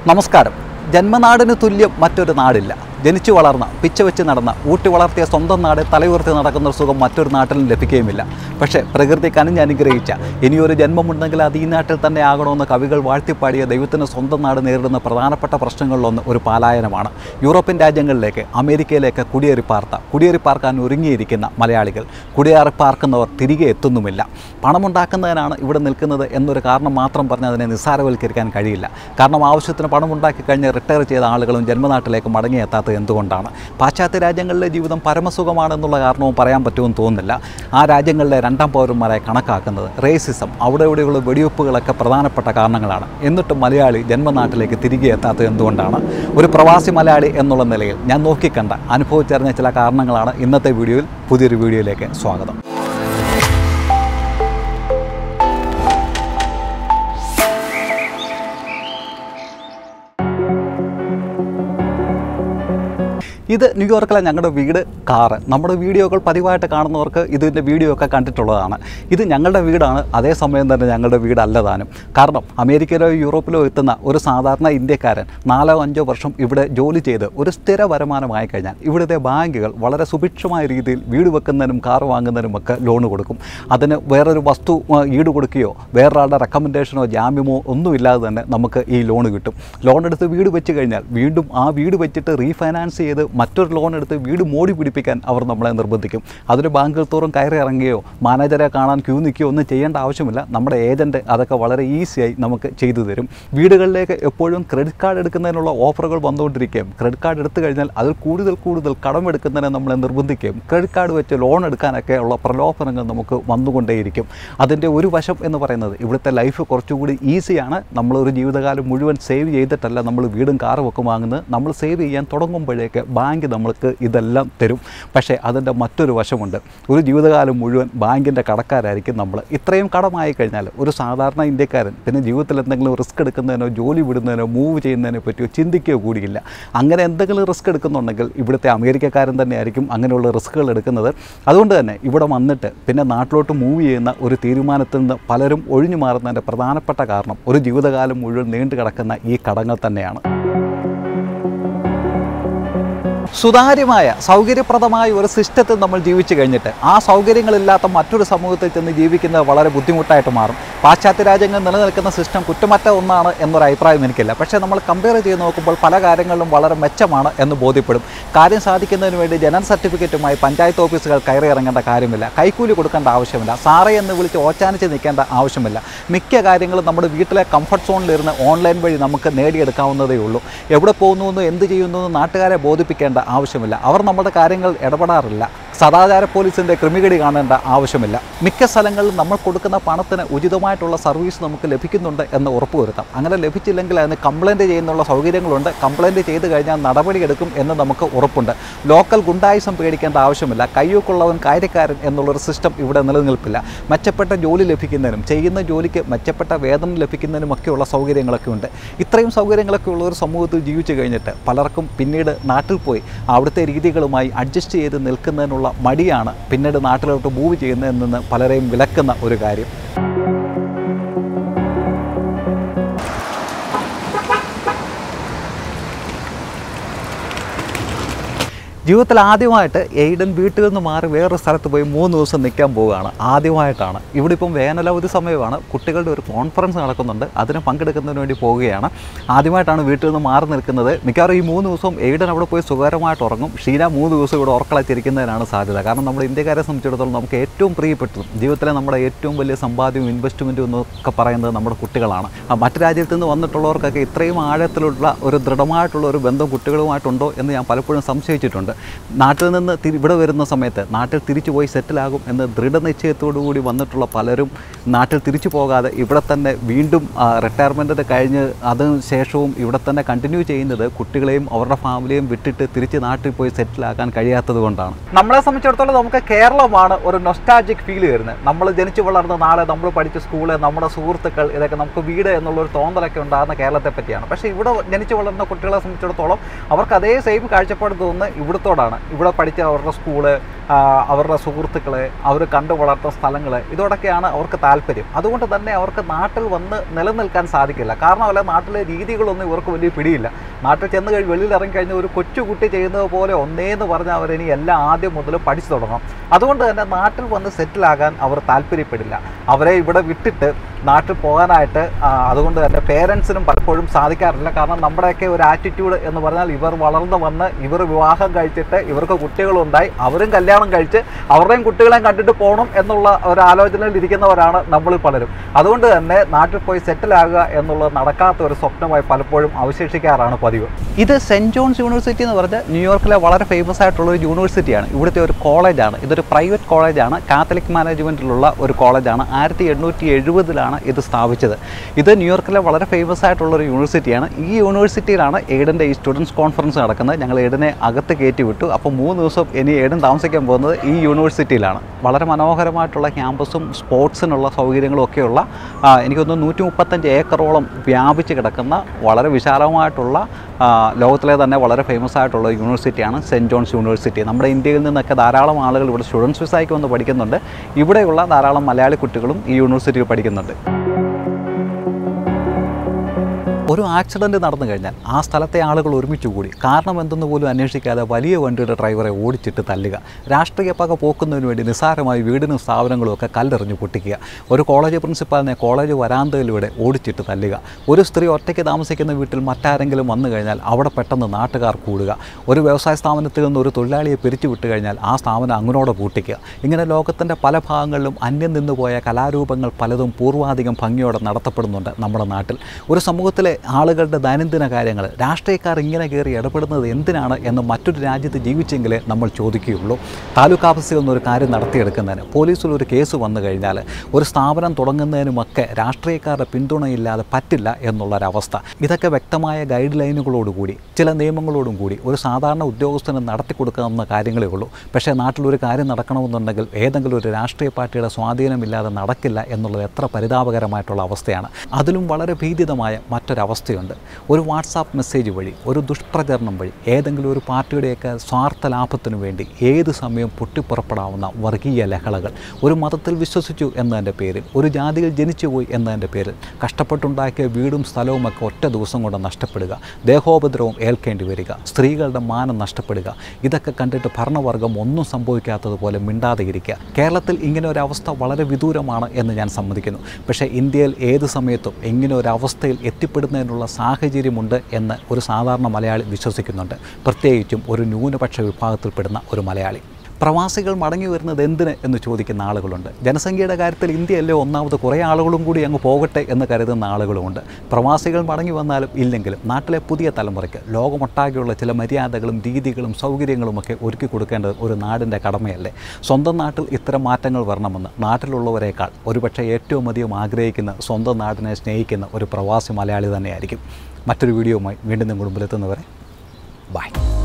നമസ്കാരം ജന്മനാടിന് തുല്യം മറ്റൊരു നാടില്ല ജനിച്ചു വളർന്ന പിച്ച വെച്ച് നടന്ന ഊട്ടി വളർത്തിയ സ്വന്തം നാട് തലയുയർത്തി നടക്കുന്ന ഒരു സുഖം മറ്റൊരു നാട്ടിലും ലഭിക്കുകയുമില്ല പക്ഷേ പ്രകൃതി കനിഞ്ഞ് അനുഗ്രഹിച്ച ഇനിയൊരു ജന്മമുണ്ടെങ്കിൽ അത് ഈ നാട്ടിൽ തന്നെ ആകണമെന്ന് കവികൾ വാഴ്ത്തിപ്പാടിയ ദൈവത്തിന് സ്വന്തം നാട് നേരിടുന്ന പ്രധാനപ്പെട്ട പ്രശ്നങ്ങളിലൊന്ന് ഒരു പലായനമാണ് യൂറോപ്യൻ രാജ്യങ്ങളിലേക്ക് അമേരിക്കയിലേക്ക് കുടിയേറി പാർത്ത കുടിയേറി പാർക്കാൻ ഒരുങ്ങിയിരിക്കുന്ന മലയാളികൾ കുടിയേറി പാർക്കുന്നവർ തിരികെ എത്തുന്നുമില്ല പണമുണ്ടാക്കുന്നതിനാണ് ഇവിടെ നിൽക്കുന്നത് എന്നൊരു കാരണം മാത്രം പറഞ്ഞ് അതിനെ നിസ്സാരവൽക്കരിക്കാൻ കഴിയില്ല കാരണം ആവശ്യത്തിന് പണമുണ്ടാക്കി കഴിഞ്ഞ് റിട്ടയർ ചെയ്ത ആളുകളും ജന്മനാട്ടിലേക്ക് മടങ്ങിയെത്താത്തത് എന്തുകൊണ്ടാണ് പാശ്ചാത്യ രാജ്യങ്ങളിലെ ജീവിതം പരമസുഖമാണെന്നുള്ള കാരണവും പറയാൻ പറ്റുമെന്ന് തോന്നുന്നില്ല ആ രാജ്യങ്ങളിലെ രണ്ടാം പൗരന്മാരെ കണക്കാക്കുന്നത് റേസിസം അവിടെ ഇവിടെയുള്ള വെടിവെപ്പുകളൊക്കെ പ്രധാനപ്പെട്ട കാരണങ്ങളാണ് എന്നിട്ടും മലയാളി ജന്മനാട്ടിലേക്ക് തിരികെ എത്താത്തത് എന്തുകൊണ്ടാണ് ഒരു പ്രവാസി മലയാളി എന്നുള്ള നിലയിൽ ഞാൻ നോക്കിക്കണ്ട അനുഭവിച്ചറിഞ്ഞ ചില കാരണങ്ങളാണ് ഇന്നത്തെ വീഡിയോയിൽ പുതിയൊരു വീഡിയോയിലേക്ക് സ്വാഗതം ഇത് ന്യൂയോർക്കിലെ ഞങ്ങളുടെ വീട് കാറ് നമ്മുടെ വീഡിയോകൾ പതിവായിട്ട് കാണുന്നവർക്ക് ഇതിൻ്റെ വീഡിയോ ഒക്കെ കണ്ടിട്ടുള്ളതാണ് ഇത് ഞങ്ങളുടെ വീടാണ് അതേസമയം തന്നെ ഞങ്ങളുടെ വീടല്ല താനും കാരണം അമേരിക്കയിലോ യൂറോപ്പിലോ എത്തുന്ന ഒരു സാധാരണ ഇന്ത്യക്കാരൻ നാലോ അഞ്ചോ വർഷം ഇവിടെ ജോലി ചെയ്ത് ഒരു സ്ഥിര വരുമാനമായി കഴിഞ്ഞാൽ ഇവിടുത്തെ ബാങ്കുകൾ വളരെ സുഭിക്ഷമായ രീതിയിൽ വീട് വെക്കുന്നതിനും കാർ വാങ്ങുന്നതിനും ഒക്കെ ലോൺ കൊടുക്കും അതിന് വേറൊരു വസ്തു ആ, ഈട് കൊടുക്കുകയോ വേറൊരാളുടെ റെക്കമെൻഡേഷനോ ജാമ്യമോ ഒന്നുമില്ലാതെ തന്നെ നമുക്ക് ഈ ലോൺ കിട്ടും ലോൺ എടുത്ത് വീട് വെച്ച് കഴിഞ്ഞാൽ വീണ്ടും ആ വീട് വെച്ചിട്ട് റീഫൈനാൻസ് ചെയ്ത് മറ്റൊരു ലോൺ എടുത്ത് വീട് മോടി പിടിപ്പിക്കാൻ അവർ നമ്മളെ നിർബന്ധിക്കും അതിന് ബാങ്കുകൾ തോറും കയറി ഇറങ്ങുകയോ മാനേജറെ കാണാൻ ക്യൂ നിൽക്കുകയോ ഒന്നും ചെയ്യേണ്ട ആവശ്യമില്ല നമ്മുടെ ഏജൻറ്റ് അതൊക്കെ വളരെ ഈസിയായി നമുക്ക് ചെയ്തു തരും വീടുകളിലേക്ക് എപ്പോഴും ക്രെഡിറ്റ് കാർഡ് എടുക്കുന്നതിനുള്ള ഓഫറുകൾ വന്നുകൊണ്ടിരിക്കുകയും ക്രെഡിറ്റ് കാർഡ് എടുത്തു കഴിഞ്ഞാൽ അതിൽ കൂടുതൽ കൂടുതൽ കടമെടുക്കുന്നതിനെ നമ്മളെ നിർബന്ധിക്കുകയും ക്രെഡിറ്റ് കാർഡ് വെച്ച് ലോൺ എടുക്കാനൊക്കെ ഉള്ള പ്രലോഭനങ്ങൾ നമുക്ക് വന്നുകൊണ്ടേയിരിക്കും അതിൻ്റെ ഒരു വശം എന്ന് പറയുന്നത് ഇവിടുത്തെ ലൈഫ് കുറച്ചുകൂടി ഈസിയാണ് നമ്മളൊരു ജീവിതകാലം മുഴുവൻ സേവ് ചെയ്തിട്ടല്ല നമ്മൾ വീടും കാറും ഒക്കെ വാങ്ങുന്നത് നമ്മൾ സേവ് ചെയ്യാൻ തുടങ്ങുമ്പോഴേക്ക് ബാങ്ക് നമ്മൾക്ക് ഇതെല്ലാം തരും പക്ഷേ അതിൻ്റെ മറ്റൊരു വശമുണ്ട് ഒരു ജീവിതകാലം മുഴുവൻ ബാങ്കിൻ്റെ കടക്കാരായിരിക്കും നമ്മൾ ഇത്രയും കടമായി കഴിഞ്ഞാൽ ഒരു സാധാരണ ഇന്ത്യക്കാരൻ പിന്നെ ജീവിതത്തിൽ എന്തെങ്കിലും റിസ്ക് എടുക്കുന്നതിനോ ജോലി വിടുന്നതിനോ മൂവ് ചെയ്യുന്നതിനെ പറ്റിയോ ചിന്തിക്കുകയോ കൂടിയില്ല അങ്ങനെ എന്തെങ്കിലും റിസ്ക് എടുക്കുന്നുണ്ടെങ്കിൽ ഇവിടുത്തെ അമേരിക്കക്കാരൻ തന്നെയായിരിക്കും അങ്ങനെയുള്ള റിസ്ക്കുകൾ എടുക്കുന്നത് അതുകൊണ്ട് തന്നെ ഇവിടെ വന്നിട്ട് പിന്നെ നാട്ടിലോട്ട് മൂവ് ചെയ്യുന്ന ഒരു തീരുമാനത്തിൽ നിന്ന് പലരും ഒഴിഞ്ഞു മാറുന്നതിൻ്റെ പ്രധാനപ്പെട്ട കാരണം ഒരു ജീവിതകാലം മുഴുവൻ നീണ്ടു കിടക്കുന്ന ഈ കടങ്ങൾ തന്നെയാണ് സുതാര്യമായ സൗകര്യപ്രദമായ ഒരു സിസ്റ്റത്തിൽ നമ്മൾ ജീവിച്ചു കഴിഞ്ഞിട്ട് ആ സൗകര്യങ്ങളില്ലാത്ത മറ്റൊരു സമൂഹത്തിൽ ചെന്ന് ജീവിക്കുന്നത് വളരെ ബുദ്ധിമുട്ടായിട്ട് മാറും പാശ്ചാത്യ രാജ്യങ്ങൾ നിലനിൽക്കുന്ന സിസ്റ്റം കുറ്റമറ്റ ഒന്നാണ് എന്നൊരു അഭിപ്രായം എനിക്കില്ല പക്ഷേ നമ്മൾ കമ്പയർ ചെയ്ത് നോക്കുമ്പോൾ പല കാര്യങ്ങളിലും വളരെ മെച്ചമാണ് എന്ന് ബോധ്യപ്പെടും കാര്യം സാധിക്കുന്നതിന് വേണ്ടി ജനന സർട്ടിഫിക്കറ്റുമായി പഞ്ചായത്ത് ഓഫീസുകൾ കയറി ഇറങ്ങേണ്ട കാര്യമില്ല കൈക്കൂലി കൊടുക്കേണ്ട ആവശ്യമില്ല സാറേ എന്ന് വിളിച്ച് ഓച്ചാനിച്ച് നിൽക്കേണ്ട ആവശ്യമില്ല മിക്ക കാര്യങ്ങളും നമ്മുടെ വീട്ടിലെ കംഫർട്ട് സോണിലിരുന്ന് ഓൺലൈൻ വഴി നമുക്ക് നേടിയെടുക്കാവുന്നതേ ഉള്ളൂ എവിടെ പോകുന്നു എന്ത് ചെയ്യുന്നു എന്ന് നാട്ടുകാരെ ബോധിപ്പിക്കേണ്ട ആവശ്യമില്ല അവർ നമ്മുടെ കാര്യങ്ങൾ ഇടപെടാറില്ല സദാചാര പോലീസിൻ്റെ ക്രിമികടി കാണേണ്ട ആവശ്യമില്ല മിക്ക സ്ഥലങ്ങളിലും നമ്മൾ കൊടുക്കുന്ന പണത്തിന് ഉചിതമായിട്ടുള്ള സർവീസ് നമുക്ക് ലഭിക്കുന്നുണ്ട് എന്ന് ഉറപ്പുവരുത്താം അങ്ങനെ ലഭിച്ചില്ലെങ്കിൽ അതിന് കംപ്ലൈൻറ്റ് ചെയ്യുന്നുള്ള സൗകര്യങ്ങളുണ്ട് കംപ്ലൈൻറ്റ് ചെയ്ത് കഴിഞ്ഞാൽ നടപടിയെടുക്കും എന്ന് നമുക്ക് ഉറപ്പുണ്ട് ലോക്കൽ ഗുണ്ടായുസം പേടിക്കേണ്ട ആവശ്യമില്ല കയ്യൊക്കുള്ളവൻ കാര്യക്കാരൻ എന്നുള്ളൊരു സിസ്റ്റം ഇവിടെ നിലനിൽപ്പില്ല മെച്ചപ്പെട്ട ജോലി ലഭിക്കുന്നതിനും ചെയ്യുന്ന ജോലിക്ക് മെച്ചപ്പെട്ട വേതനം ലഭിക്കുന്നതിനുമൊക്കെയുള്ള സൗകര്യങ്ങളൊക്കെ ഉണ്ട് ഇത്രയും സൗകര്യങ്ങളൊക്കെ ഉള്ള ഒരു സമൂഹത്തിൽ ജീവിച്ചു കഴിഞ്ഞിട്ട് പലർക്കും പിന്നീട് നാട്ടിൽ പോയി അവിടുത്തെ രീതികളുമായി അഡ്ജസ്റ്റ് ചെയ്ത് നിൽക്കുന്നതിനുള്ള മടിയാണ് പിന്നീട് നാട്ടിലോട്ട് മൂവ് ചെയ്യുന്നതിൽ നിന്ന് പലരെയും വിലക്കുന്ന ഒരു കാര്യം ജീവിതത്തിൽ ആദ്യമായിട്ട് എയ്ഡൻ വീട്ടിൽ നിന്ന് മാറി വേറൊരു സ്ഥലത്ത് പോയി മൂന്ന് ദിവസം നിൽക്കാൻ പോവുകയാണ് ആദ്യമായിട്ടാണ് ഇവിടെ ഇപ്പം വേനലവധി സമയമാണ് കുട്ടികളുടെ ഒരു കോൺഫറൻസ് നടക്കുന്നുണ്ട് അതിന് പങ്കെടുക്കുന്നതിന് വേണ്ടി പോവുകയാണ് ആദ്യമായിട്ടാണ് വീട്ടിൽ നിന്ന് മാറി നിൽക്കുന്നത് മിക്കവാറും ഈ മൂന്ന് ദിവസം എയ്ഡൻ അവിടെ പോയി സുഖകരമായിട്ട് ഉറങ്ങും ഷീന മൂന്ന് ദിവസം ഇവിടെ ഉറക്കളച്ചിരിക്കുന്നതിനാണ് സാധ്യത കാരണം നമ്മുടെ ഇന്ത്യക്കാരെ സംബന്ധിച്ചിടത്തോളം നമുക്ക് ഏറ്റവും പ്രിയപ്പെട്ടതും ജീവിതത്തിലെ നമ്മുടെ ഏറ്റവും വലിയ സമ്പാദ്യവും ഇൻവെസ്റ്റ്മെൻറ്റും എന്നൊക്കെ പറയുന്നത് നമ്മുടെ കുട്ടികളാണ് ആ മറ്റു രാജ്യത്ത് നിന്ന് വന്നിട്ടുള്ളവർക്കൊക്കെ ഇത്രയും ആഴത്തിലുള്ള ഒരു ദൃഢമായിട്ടുള്ള ഒരു ബന്ധം കുട്ടികളുമായിട്ടുണ്ടോ എന്ന് ഞാൻ പലപ്പോഴും സംശയിച്ചിട്ടുണ്ട് നാട്ടിൽ നിന്ന് തിരി ഇവിടെ വരുന്ന സമയത്ത് നാട്ടിൽ തിരിച്ചു പോയി സെറ്റിലാകും എന്ന് ദൃഢനിശ്ചയത്തോടു കൂടി വന്നിട്ടുള്ള പലരും നാട്ടിൽ തിരിച്ചു പോകാതെ ഇവിടെ തന്നെ വീണ്ടും റിട്ടയർമെൻറ്റ് കഴിഞ്ഞ് അതിന് ശേഷവും ഇവിടെ തന്നെ കണ്ടിന്യൂ ചെയ്യുന്നത് കുട്ടികളെയും അവരുടെ ഫാമിലിയും വിട്ടിട്ട് തിരിച്ച് നാട്ടിൽ പോയി സെറ്റിലാക്കാൻ കഴിയാത്തത് കൊണ്ടാണ് നമ്മളെ സംബന്ധിച്ചിടത്തോളം നമുക്ക് കേരളമാണ് ഒരു നൊസ്റ്റാജിക് ഫീൽ വരുന്നത് നമ്മൾ ജനിച്ചു വളർന്ന നാളെ നമ്മൾ പഠിച്ച സ്കൂള് നമ്മുടെ സുഹൃത്തുക്കൾ ഇതൊക്കെ നമുക്ക് വീട് എന്നുള്ളൊരു തോന്നലൊക്കെ ഉണ്ടാകുന്ന കേരളത്തെ പറ്റിയാണ് പക്ഷേ ഇവിടെ ജനിച്ചു വളർന്ന കുട്ടികളെ സംബന്ധിച്ചിടത്തോളം അവർക്ക് അതേ സെയിം കാഴ്ചപ്പാട് തോന്നുന്നത് ഇവിടത്തോടാണ് ഇവിടെ പഠിച്ച അവരുടെ സ്കൂള് ആ, അവരുടെ സുഹൃത്തുക്കളെ അവർ കണ്ടു വളർത്തുന്ന സ്ഥലങ്ങൾ ഇതോടൊക്കെയാണ് അവർക്ക് താല്പര്യം അതുകൊണ്ട് തന്നെ അവർക്ക് നാട്ടിൽ വന്ന് നിലനിൽക്കാൻ സാധിക്കില്ല കാരണം അല്ല നാട്ടിലെ രീതികളൊന്നും ഇവർക്ക് വലിയ പിടിയില്ല നാട്ടിൽ ചെന്ന് കഴിഞ്ഞ് വെളിയിൽ ഇറങ്ങി കഴിഞ്ഞാൽ ഒരു കൊച്ചുകുട്ടി ചെയ്യുന്നത് പോലെ ഒന്നേന്ന് പറഞ്ഞാൽ അവരിനി എല്ലാം ആദ്യം മുതൽ പഠിച്ചു തുടങ്ങും അതുകൊണ്ട് തന്നെ നാട്ടിൽ വന്ന് സെറ്റിലാകാൻ അവർ താല്പര്യപ്പെടില്ല അവരെ ഇവിടെ വിട്ടിട്ട് നാട്ടിൽ പോകാനായിട്ട് ആ, അതുകൊണ്ട് തന്നെ പേരൻസിനും പലപ്പോഴും സാധിക്കാറില്ല കാരണം നമ്മുടെയൊക്കെ ഒരു ആറ്റിറ്റ്യൂഡ് എന്ന് പറഞ്ഞാൽ ഇവർ വളർന്നു വന്ന് ഇവർ വിവാഹം കഴിച്ചിട്ട് ഇവർക്ക് കുട്ടികളുണ്ടായി അവരും കല്യാണം കഴിച്ച് അവരുടെയും കുട്ടികളെയും കണ്ടിട്ട് പോകണം എന്നുള്ള ഒരു ആലോചനയിൽ ഇരിക്കുന്നവരാണ് നമ്മളിൽ പലരും അതുകൊണ്ട് തന്നെ നാട്ടിൽ പോയി സെറ്റിലാകുക എന്നുള്ളത് നടക്കാത്ത ഒരു സ്വപ്നമായി പലപ്പോഴും അവശേഷിക്കാറാണ് പതിവ് ഇത് സെൻറ് ജോൺസ് യൂണിവേഴ്സിറ്റി എന്ന് പറഞ്ഞാൽ ന്യൂയോർക്കിലെ വളരെ ഫേമസ് ആയിട്ടുള്ള ഒരു യൂണിവേഴ്സിറ്റിയാണ് ഇവിടുത്തെ ഒരു കോളേജാണ് ഇതൊരു പ്രൈവറ്റ് കോളേജാണ് കാത്തലിക് മാനേജ്മെൻറ്റിലുള്ള ഒരു കോളേജാണ് ആയിരത്തി എണ്ണൂറ്റി എഴുപതിലാണ് ഇത് സ്ഥാപിച്ചത് ഇത് ന്യൂയോർക്കിലെ വളരെ ഫേമസ് ആയിട്ടുള്ള ഒരു യൂണിവേഴ്സിറ്റിയാണ് ഈ യൂണിവേഴ്സിറ്റിയിലാണ് എയ്ഡൻ്റെ ഈ സ്റ്റുഡൻസ് കോൺഫറൻസ് നടക്കുന്നത് ഞങ്ങൾ എയ്ഡനെ അകത്ത് കയറ്റി വിട്ടു അപ്പോൾ മൂന്ന് ദിവസം ഇനി എയ്ഡൻ താമസിക്കാൻ പോകുന്നത് ഈ യൂണിവേഴ്സിറ്റിയിലാണ് വളരെ മനോഹരമായിട്ടുള്ള ക്യാമ്പസും സ്പോർട്സിനുള്ള സൗകര്യങ്ങളും ഒക്കെയുള്ള ആ, എനിക്കൊന്ന് നൂറ്റി മുപ്പത്തഞ്ച് ഏക്കറോളം വ്യാപിച്ച് കിടക്കുന്ന വളരെ വിശാലമായിട്ടുള്ള ആ, ലോകത്തിലെ തന്നെ വളരെ ഫേമസ് ആയിട്ടുള്ള യൂണിവേഴ്സിറ്റിയാണ് സെൻറ് ജോൺസ് യൂണിവേഴ്സിറ്റി നമ്മുടെ ഇന്ത്യയിൽ നിന്നൊക്കെ ധാരാളം ആളുകൾ ഇവിടെ സ്റ്റുഡൻസ് വിസയ്ക്ക് വന്ന് പഠിക്കുന്നുണ്ട് ഇവിടെയുള്ള ധാരാളം മലയാളി കുട്ടികളും ഈ യൂണിവേഴ്സിറ്റിയിൽ പഠിക്കുന്നുണ്ട് ഒരു ആക്സിഡൻറ്റ് നടന്നു കഴിഞ്ഞാൽ ആ സ്ഥലത്തെ ആളുകൾ ഒരുമിച്ച് കൂടി കാരണം എന്തെന്ന് പോലും അന്വേഷിക്കാതെ വലിയ വണ്ടിയുടെ ഡ്രൈവറെ ഓടിച്ചിട്ട് തല്ലുക രാഷ്ട്രീയ പക പോക്കുന്നതിന് വേണ്ടി നിസ്സാരമായി വീടിനും സ്ഥാപനങ്ങളും ഒക്കെ കല്ലെറിഞ്ഞ് പൊട്ടിക്കുക ഒരു കോളേജ് പ്രിൻസിപ്പാലിനെ കോളേജ് വരാന്തയിലൂടെ ഓടിച്ചിട്ട് തല്ലുക ഒരു സ്ത്രീ ഒറ്റയ്ക്ക് താമസിക്കുന്ന വീട്ടിൽ മറ്റാരെങ്കിലും വന്നു കഴിഞ്ഞാൽ അവിടെ പെട്ടെന്ന് നാട്ടുകാർ കൂടുക ഒരു വ്യവസായ സ്ഥാപനത്തിൽ നിന്ന് ഒരു തൊഴിലാളിയെ പിരിച്ചു വിട്ട് കഴിഞ്ഞാൽ ആ സ്ഥാപനം അങ്ങനോടെ പൂട്ടിക്കുക ഇങ്ങനെ ലോകത്തിൻ്റെ പല ഭാഗങ്ങളിലും അന്യം നിന്നുപോയ കലാരൂപങ്ങൾ പലതും പൂർവാധികം ഭംഗിയോടെ നടത്തപ്പെടുന്നുണ്ട് നമ്മുടെ നാട്ടിൽ ഒരു സമൂഹത്തിലെ ആളുകളുടെ ദൈനംദിന കാര്യങ്ങൾ രാഷ്ട്രീയക്കാർ ഇങ്ങനെ കയറി ഇടപെടുന്നത് എന്തിനാണ് എന്ന് മറ്റൊരു രാജ്യത്ത് ജീവിച്ചെങ്കിലേ നമ്മൾ ചോദിക്കുകയുള്ളൂ താലൂക്ക് ഓഫീസിൽ നിന്നൊരു കാര്യം നടത്തിയെടുക്കുന്നതിന് പോലീസിൽ ഒരു കേസ് വന്നു കഴിഞ്ഞാൽ ഒരു സ്ഥാപനം തുടങ്ങുന്നതിനുമൊക്കെ രാഷ്ട്രീയക്കാരുടെ പിന്തുണയില്ലാതെ പറ്റില്ല എന്നുള്ളൊരവസ്ഥ ഇതൊക്കെ വ്യക്തമായ ഗൈഡ് ലൈനുകളോടുകൂടി ചില നിയമങ്ങളോടും കൂടി ഒരു സാധാരണ ഉദ്യോഗസ്ഥന് നടത്തി കൊടുക്കാവുന്ന കാര്യങ്ങളേ ഉള്ളൂ പക്ഷേ നാട്ടിലൊരു കാര്യം നടക്കണമെന്നുണ്ടെങ്കിൽ ഏതെങ്കിലും ഒരു രാഷ്ട്രീയ പാർട്ടിയുടെ സ്വാധീനമില്ലാതെ നടക്കില്ല എന്നുള്ളത് എത്ര പരിതാപകരമായിട്ടുള്ള അവസ്ഥയാണ് അതിലും വളരെ ഭീതിതമായ മറ്റൊരവസ്ഥയുണ്ട് ഒരു വാട്സാപ്പ് മെസ്സേജ് വഴി ഒരു ദുഷ്പ്രചരണം വഴി ഏതെങ്കിലും ഒരു പാർട്ടിയുടെയൊക്കെ സ്വാർത്ഥ ലാഭത്തിനു വേണ്ടി ഏത് സമയം പൊട്ടിപ്പുറപ്പെടാവുന്ന വർഗീയ ലഹളകൾ ഒരു മതത്തിൽ വിശ്വസിച്ചു എന്നതിൻ്റെ പേരിൽ ഒരു ജാതിയിൽ ജനിച്ചുപോയി എന്നതിൻ്റെ പേരിൽ കഷ്ടപ്പെട്ടുണ്ടാക്കിയ വീടും സ്ഥലവും ഒക്കെ ഒറ്റ ദിവസം കൊണ്ട് നഷ്ടപ്പെടുക ദേഹോപദ്രവം ഏൽക്കേണ്ടി വരിക സ്ത്രീകളുടെ മാനം നഷ്ടപ്പെടുക ഇതൊക്കെ കണ്ടിട്ട് ഭരണവർഗം ഒന്നും സംഭവിക്കാത്തതുപോലെ മിണ്ടാതെ ഇരിക്കുക കേരളത്തിൽ ഇങ്ങനെ ഒരു അവസ്ഥ വളരെ വിദൂരമാണ് എന്ന് ഞാൻ സമ്മതിക്കുന്നു പക്ഷേ ഇന്ത്യയിൽ ഏത് സമയത്തും ഇങ്ങനെ ഒരു അവസ്ഥയിൽ എത്തിപ്പെടുന്നതിനുള്ള സാഹചര്യമുണ്ട് എന്ന് ഒരു സാധാരണ മലയാളി വിശ്വസിക്കുന്നുണ്ട് പ്രത്യേകിച്ചും ഒരു ന്യൂനപക്ഷ വിഭാഗത്തിൽപ്പെടുന്ന ഒരു മലയാളി പ്രവാസികൾ മടങ്ങി വരുന്നത് എന്തിന് എന്ന് ചോദിക്കുന്ന ആളുകളുണ്ട് ജനസംഖ്യയുടെ കാര്യത്തിൽ ഇന്ത്യയല്ലേ ഒന്നാമത് കുറേ ആളുകളും കൂടി അങ്ങ് പോകട്ടെ എന്ന് കരുതുന്ന ആളുകളുമുണ്ട് പ്രവാസികൾ മടങ്ങി വന്നാലും ഇല്ലെങ്കിലും നാട്ടിലെ പുതിയ തലമുറയ്ക്ക് ലോകമൊട്ടാകെയുള്ള ചില മര്യാദകളും രീതികളും സൗകര്യങ്ങളുമൊക്കെ ഒരുക്കി കൊടുക്കേണ്ടത് ഒരു നാടിൻ്റെ കടമയല്ലേ സ്വന്തം നാട്ടിൽ ഇത്തരം മാറ്റങ്ങൾ വരണമെന്ന് നാട്ടിലുള്ളവരെക്കാൾ ഒരുപക്ഷെ ഏറ്റവും അധികം ആഗ്രഹിക്കുന്ന സ്വന്തം നാടിനെ സ്നേഹിക്കുന്ന ഒരു പ്രവാസി മലയാളി തന്നെയായിരിക്കും മറ്റൊരു വീഡിയോയുമായി വീണ്ടും മുമ്പിലെത്തുന്നവരെ ബൈ